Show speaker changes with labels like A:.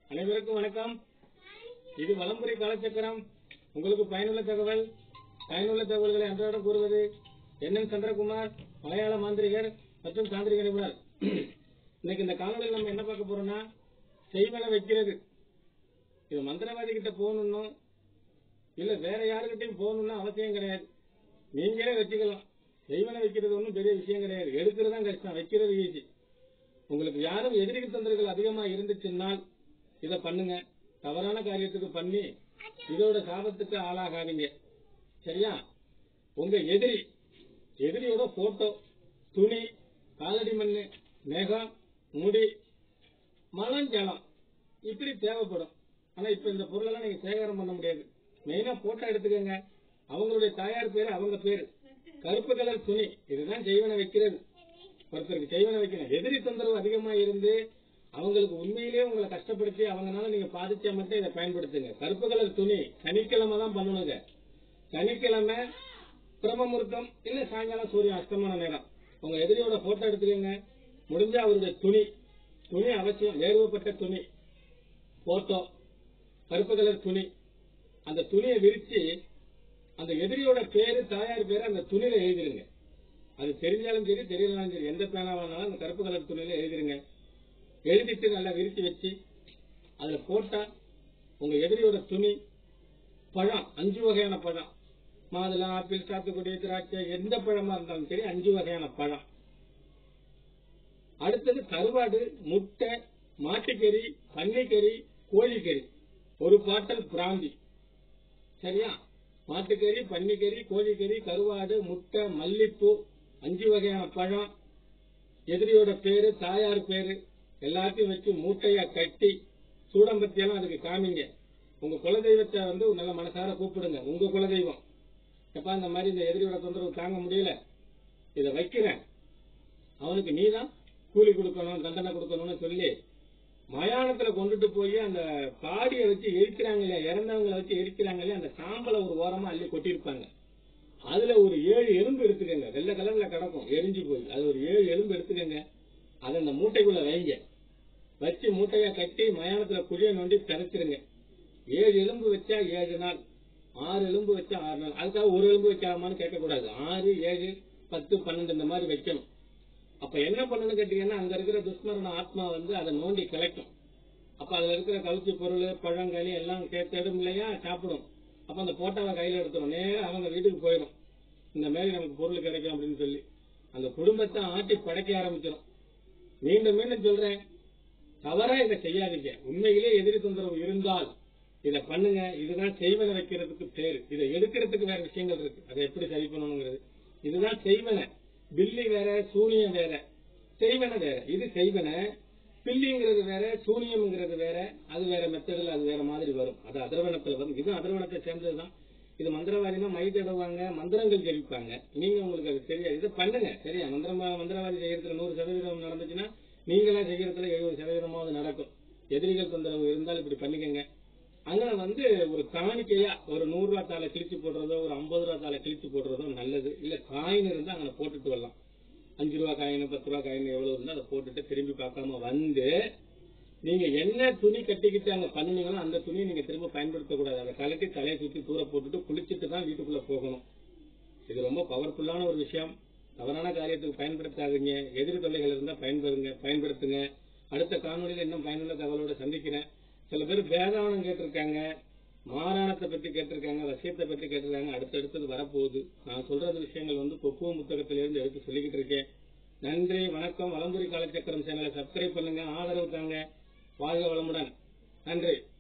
A: அனைவருக்கும் வணக்கம் இது வலம்புரி காலச்சக்கரம் உங்களுக்கு பயனுள்ள தகவல் பயனுள்ள தகவல்களை அன்றாடம் கூறுவது என் சந்திரகுமார் மலையாள மாந்திரிகர் மற்றும் தாந்திரிக நிபுணர் இன்னைக்கு இந்த காணொலியில் நம்ம என்ன பார்க்க போறோம்னா செய்வன வைக்கிறது இது மந்திரவாதி கிட்ட போகணும்னும் இல்ல வேற யாருக்கிட்டையும் போகணும்னு அவசியம் கிடையாது நீங்களே வச்சுக்கலாம் செய்வன வைக்கிறது ஒன்றும் பெரிய விஷயம் கிடையாது எடுக்கிறது தான் கஷ்டம் வைக்கிறது ஈஸி உங்களுக்கு யாரும் எதிரி தொந்தரவுகள் அதிகமா இருந்துச்சுன்னால் இத பண்ணுங்க தவறான காரியத்துக்கு பண்ணி இதோட சாபத்துக்கு ஆளாகாதீங்க சரியா உங்க எதிரி எதிரியோட போட்டோ துணி காலடி மண்ணு மேகம் முடி மலம் ஜலம் இப்படி தேவைப்படும் ஆனா இப்ப இந்த பொருளெல்லாம் நீங்க சேகரம் பண்ண முடியாது மெயினா போட்டோ எடுத்துக்கோங்க அவங்களுடைய தாயார் பேரு அவங்க பேரு கருப்பு கலர் துணி இதுதான் செய்வன வைக்கிறது ஒருத்தருக்கு செய்வன வைக்கணும் எதிரி தொந்தரவு அதிகமா இருந்து அவங்களுக்கு உண்மையிலேயே உங்களை கஷ்டப்படுத்தி அவங்கனால நீங்க பாதிச்சா மட்டும் இதை பயன்படுத்துங்க கருப்பு கலர் துணி சனிக்கிழமை தான் பண்ணணுங்க சனிக்கிழமை பிரம்மமுகூர்த்தம் இல்ல சாயங்காலம் சூரியன் அஸ்தமான நேரம் உங்க எதிரியோட போட்டோ எடுத்துக்கோங்க முடிஞ்சா அவருடைய துணி துணி அவசியம் வேர்வப்பட்ட துணி போட்டோ கருப்பு கலர் துணி அந்த துணியை விரிச்சு அந்த எதிரியோட பேரு தாயார் பேரு அந்த துணியில எழுதிருங்க அது தெரிஞ்சாலும் சரி தெரியலனாலும் சரி எந்த பேனாவானாலும் அந்த கருப்பு கலர் துணியில எழுதிருங்க எழுதிட்டு நல்லா விரிச்சு வச்சு அதுல போட்டா உங்க எதிரியோட துணி பழம் அஞ்சு வகையான பழம் மாதுளம் ஆப்பிள் சாத்துக்குடி திராட்சை எந்த பழமா இருந்தாலும் சரி அஞ்சு வகையான பழம் அடுத்தது கருவாடு முட்டை மாட்டுக்கறி பன்னிக்கறி கோழிக்கறி ஒரு பாட்டல் பிராந்தி சரியா மாட்டுக்கறி பன்னிக்கறி கோழிக்கறி கருவாடு முட்டை மல்லிப்பூ அஞ்சு வகையான பழம் எதிரியோட பேரு தாயார் பேரு எல்லாத்தையும் வச்சு மூட்டையா கட்டி சூடம்பத்தி எல்லாம் அதுக்கு காமிங்க உங்க குலதெய்வத்தை வந்து நல்ல மனசார கூப்பிடுங்க உங்க குலதெய்வம் எப்பா இந்த மாதிரி இந்த எதிரியோட தொந்தரவு தாங்க முடியல இத வைக்கிறேன் அவனுக்கு நீதான் கூலி கொடுக்கணும் தண்டனை கொடுக்கணும்னு சொல்லி மயானத்துல கொண்டுட்டு போய் அந்த பாடியை வச்சு எரிக்கிறாங்க இல்லையா இறந்தவங்களை வச்சு எரிக்கிறாங்க இல்லையா அந்த சாம்பலை ஒரு ஓரமா அள்ளி கொட்டியிருப்பாங்க அதுல ஒரு ஏழு எலும்பு எடுத்துக்கங்க வெள்ளை கலர்ல கிடக்கும் எரிஞ்சு போய் அது ஒரு ஏழு எலும்பு எடுத்துக்கங்க அதை அந்த மூட்டைக்குள்ள வைங்க வச்சு மூட்டையா கட்டி மயானத்துல குழிய நோண்டி தரைச்சிருங்க ஏழு எலும்பு வச்சா ஏழு நாள் ஆறு எலும்பு வச்சா ஆறு நாள் அதுக்காக ஒரு எலும்பு வைக்கலாமான்னு கேட்கக்கூடாது ஆறு ஏழு பத்து பன்னெண்டு இந்த மாதிரி வைக்கணும் அப்ப என்ன பண்ணணும்னு கேட்டீங்கன்னா அங்க இருக்கிற துஷ்மரண ஆத்மா வந்து அதை நோண்டி கிளைக்கும் அப்ப அதுல இருக்கிற கவுச்சி பொருள் பழங்களி எல்லாம் தேடும் இல்லையா சாப்பிடும் அப்ப அந்த போட்டோவை கையில எடுத்துரும் நேரம் அவங்க வீட்டுக்கு போயிடும் இந்த மாதிரி நமக்கு பொருள் கிடைக்கும் அப்படின்னு சொல்லி அந்த குடும்பத்தை ஆட்டி படைக்க ஆரம்பிச்சிடும் மீண்டும் மீண்டும் சொல்றேன் தவறா இதை செய்யாதீங்க உண்மையிலே எதிரி தொந்தரவு இருந்தால் இதை பண்ணுங்க இதுதான் செய்வன வைக்கிறதுக்கு பேரு இதை எடுக்கிறதுக்கு வேற விஷயங்கள் இருக்கு அதை எப்படி சரி பண்ணணுங்கிறது இதுதான் செய்வன பில்லி வேற சூனியம் வேற செய்வன வேற இது செய்வன பில்லிங்கிறது வேற சூனியம்ங்கிறது வேற அது வேற மெத்தடில் அது வேற மாதிரி வரும் அது அதர்வனத்துல வரும் இது அதர்வனத்தை சேர்ந்ததுதான் இது மந்திரவாதினா மை தடவாங்க மந்திரங்கள் ஜெயிப்பாங்க நீங்க உங்களுக்கு அது தெரியாது இதை பண்ணுங்க சரியா மந்திரமா மந்திரவாதி செய்யறதுல நூறு சதவீதம் நடந்துச்சுன்னா நீங்களா செய்யறதுல எழுபது சதவீதமாவது நடக்கும் எதிரிகள் தொந்தரவு இருந்தால் இப்படி பண்ணிக்கங்க அங்க வந்து ஒரு காணிக்கையா ஒரு நூறு ரூபா தாளை கிழிச்சு போடுறதோ ஒரு ஐம்பது ரூபா தாளை கிழிச்சு போடுறதோ நல்லது இல்ல காயின் இருந்தா அங்க போட்டுட்டு வரலாம் அஞ்சு ரூபா காயின் பத்து ரூபா காயின் எவ்வளவு இருந்தா அதை போட்டுட்டு திரும்பி பார்க்காம வந்து நீங்க என்ன துணி கட்டிக்கிட்டு அங்க பண்ணுனீங்களோ அந்த துணியை நீங்க திரும்ப பயன்படுத்தக்கூடாது அதை கலட்டி தலையை சுத்தி தூர போட்டுட்டு குளிச்சுட்டு தான் வீட்டுக்குள்ள போகணும் இது ரொம்ப பவர்ஃபுல்லான ஒரு விஷயம் தவறான காரியத்துக்கு பயன்படுத்தாதீங்க எதிரி தொல்லைகள் இருந்தா பயன்படுங்க பயன்படுத்துங்க அடுத்த காணொலியில் இன்னும் பயனுள்ள தகவலோட சந்திக்கிறேன் சில பேர் வேதாவனம் கேட்டிருக்காங்க மாராணத்தை பத்தி கேட்டிருக்காங்க வசியத்தை பத்தி கேட்டிருக்காங்க அடுத்தடுத்தது வரப்போகுது நான் சொல்றது விஷயங்கள் வந்து கொக்குவ புத்தகத்திலிருந்து எடுத்து சொல்லிக்கிட்டு இருக்கேன் நன்றி வணக்கம் வலம்புரி காலச்சக்கரம் சேனலை சப்ஸ்கிரைப் பண்ணுங்க ஆதரவு தாங்க வாழ்க வளமுடன் நன்றி